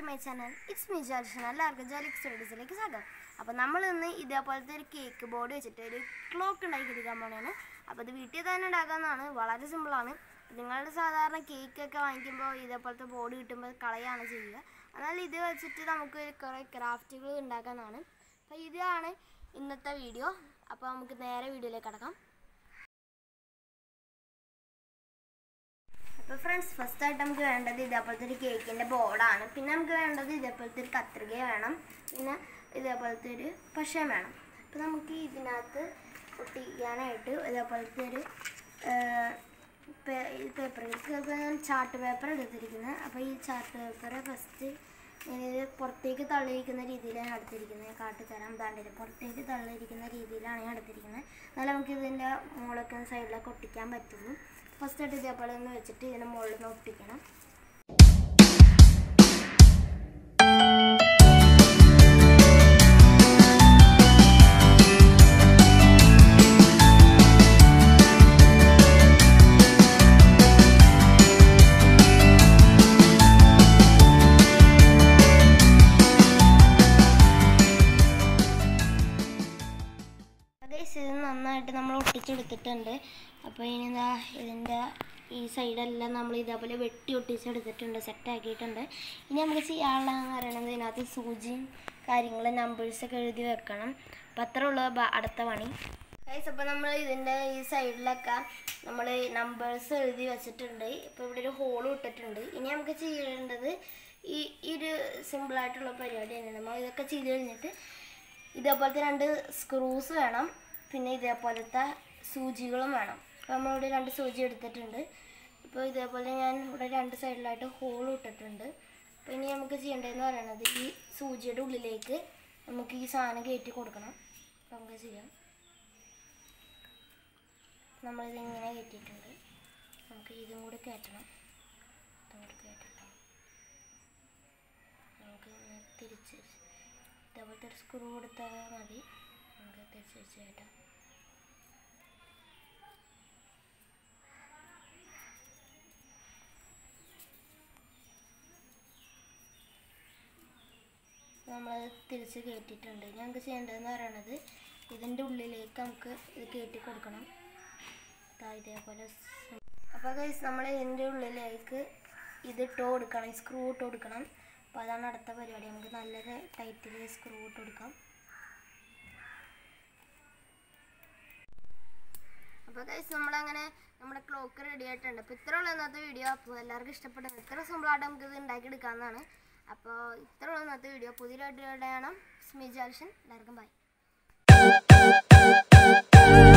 my channel it's me Jalishan എല്ലാവർക്കും ജാലിക് സ്റ്റഡീസിലേക്ക് സ്വാഗതം അപ്പോൾ നമ്മൾ ഇന്ന് ഇതേപോലത്തെ ഒരു കേക്ക് ബോർഡ് വെച്ചിട്ട് ഒരു ക്ലോക്ക് ഉണ്ടാക്കിയെടുക്കാൻ പോണെയാണ് അപ്പോൾ ഇത് വീട്ടിൽ തന്നെ ഉണ്ടാക്കാവുന്നതാണ് വളരെ സിമ്പിളാണ് നിങ്ങളുടെ സാധാരണ കേക്കൊക്കെ വാങ്ങിക്കുമ്പോൾ ഇതേപോലത്തെ ബോർഡ് കിട്ടുമ്പോൾ കളയാണ് ചെയ്യുക എന്നാൽ ഇത് വെച്ചിട്ട് നമുക്ക് കുറേ ക്രാഫ്റ്റുകൾ ഉണ്ടാക്കാനാണ് അപ്പോൾ ഇതാണ് ഇന്നത്തെ വീഡിയോ അപ്പോൾ നമുക്ക് നേരെ വീഡിയോയിലേക്ക് കടക്കാം അപ്പോൾ ഫ്രണ്ട്സ് ഫസ്റ്റ് ആയിട്ട് നമുക്ക് വേണ്ടത് ഇതേപോലത്തെ ഒരു കേക്കിൻ്റെ ബോർഡാണ് പിന്നെ നമുക്ക് വേണ്ടത് ഇതേപോലത്തെ ഒരു കത്രിക വേണം പിന്നെ ഇതേപോലത്തെ ഒരു പശയും വേണം അപ്പോൾ നമുക്ക് ഇതിനകത്ത് ഒട്ടിക്കാനായിട്ട് ഇതേപോലത്തെ ഒരു പേപ്പർ ഇപ്പോൾ ഞാൻ ചാർട്ട് പേപ്പർ എടുത്തിരിക്കുന്നത് അപ്പോൾ ഈ ചാർട്ട് പേപ്പർ ഫസ്റ്റ് ഇത് പുറത്തേക്ക് തള്ളിയിരിക്കുന്ന രീതിയിലാണ് എടുത്തിരിക്കുന്നത് കാട്ടിത്തരാം താണ്ടില്ല പുറത്തേക്ക് തള്ളിയിരിക്കുന്ന രീതിയിലാണ് ഞാൻ എടുത്തിരിക്കുന്നത് എന്നാലും നമുക്ക് ഇതിൻ്റെ മുകളൊക്കെ സൈഡിലൊക്കെ ഒട്ടിക്കാൻ പറ്റുള്ളൂ ഫസ്റ്റ് ആയിട്ട് ഇതേപോലെ ഒന്ന് വെച്ചിട്ട് ഇതിൻ്റെ മുകളിൽ നിന്ന് ഒട്ടിക്കണം ഗൈസ് ഇത് നന്നായിട്ട് നമ്മൾ ഒട്ടിച്ചെടുത്തിട്ടുണ്ട് അപ്പോൾ ഇനി എന്താ ഇതിൻ്റെ ഈ സൈഡെല്ലാം നമ്മൾ ഇതേപോലെ വെട്ടി ഒട്ടിച്ചെടുത്തിട്ടുണ്ട് സെറ്റ് ആക്കിയിട്ടുണ്ട് ഇനി നമുക്ക് ചെയ്യാനുള്ളതെന്ന് പറയുന്നത് ഇതിനകത്ത് സൂചിയും കാര്യങ്ങളും നമ്പേഴ്സൊക്കെ എഴുതി വെക്കണം അപ്പോൾ അത്രേ ഉള്ളൂ ബ- അടുത്ത പണി ഗൈസ് അപ്പോൾ നമ്മൾ ഇതിൻ്റെ ഈ സൈഡിലൊക്കെ നമ്മൾ നമ്പേഴ്സ് എഴുതി വെച്ചിട്ടുണ്ട് ഇപ്പോൾ ഇവിടെ ഒരു ഹോൾ ഇട്ടിട്ടുണ്ട് ഇനി നമുക്ക് ചെയ്യേണ്ടത് ഈ ഈ ഒരു സിമ്പിളായിട്ടുള്ള പരിപാടിയാണ് നമ്മൾ ഇതൊക്കെ ചെയ്ത് കഴിഞ്ഞിട്ട് ഇതേപോലത്തെ രണ്ട് സ്ക്രൂസ് വേണം പിന്നെ ഇതേപോലത്തെ സൂചികളും വേണം അപ്പോൾ നമ്മളിവിടെ രണ്ട് സൂചി എടുത്തിട്ടുണ്ട് ഇപ്പോൾ ഇതേപോലെ ഞാൻ ഇവിടെ രണ്ട് സൈഡിലായിട്ട് ഹോൾ ഇട്ടിട്ടുണ്ട് അപ്പോൾ ഇനി നമുക്ക് ചെയ്യേണ്ടതെന്ന് പറയുന്നത് ഈ സൂചിയുടെ ഉള്ളിലേക്ക് നമുക്ക് ഈ സാധനം കയറ്റി കൊടുക്കണം അപ്പോൾ നമുക്ക് ചെയ്യാം നമ്മളിത് ഇങ്ങനെ കയറ്റിയിട്ടുണ്ട് നമുക്ക് ഇതും കൂടി കയറ്റണം ഇതും കൂടി കയറ്റണം നമുക്ക് ഇങ്ങനെ തിരിച്ച് ഇതേപോലത്തെ ഒരു സ്ക്രൂ കൊടുത്താൽ മതി നമുക്ക് തിരിച്ച് വെച്ച് കയറ്റാം നമ്മൾ തിരിച്ച് കയറ്റിയിട്ടുണ്ട് ഇനി നമുക്ക് ചെയ്യേണ്ടതെന്ന് പറയണത് ഇതിൻ്റെ ഉള്ളിലേക്ക് നമുക്ക് ഇത് കയറ്റി കൊടുക്കണം ദാ ഇതേപോലെ അപ്പോൾ ഗൈസ് നമ്മൾ ഇതിൻ്റെ ഉള്ളിലേക്ക് ഇത് ഇട്ട് കൊടുക്കണം ഈ സ്ക്രൂ ഇട്ട് കൊടുക്കണം അപ്പോൾ അതാണ് അടുത്ത പരിപാടി നമുക്ക് നല്ലൊരു ടൈറ്റിൽ സ്ക്രൂ ഇട്ട് കൊടുക്കാം അപ്പോൾ ഗൈസ് നമ്മളങ്ങനെ നമ്മുടെ ക്ലോക്ക് റെഡി ആയിട്ടുണ്ട് അപ്പോൾ ഇത്ര ഉള്ള ഇന്നത്തെ വീഡിയോ അപ്പോൾ എല്ലാവർക്കും ഇഷ്ടപ്പെടുന്നത് ഇത്ര സിമ്പിളായിട്ട് നമുക്ക് ഇത് ഉണ്ടാക്കിയെടുക്കാവുന്നതാണ് അപ്പോൾ ഇത്ര ഉള്ള ഇന്നത്തെ വീഡിയോ പുതിയൊരു വീഡിയോ കാണാം സ്മി ജാൽഷൻ എല്ലാവർക്കും ബൈ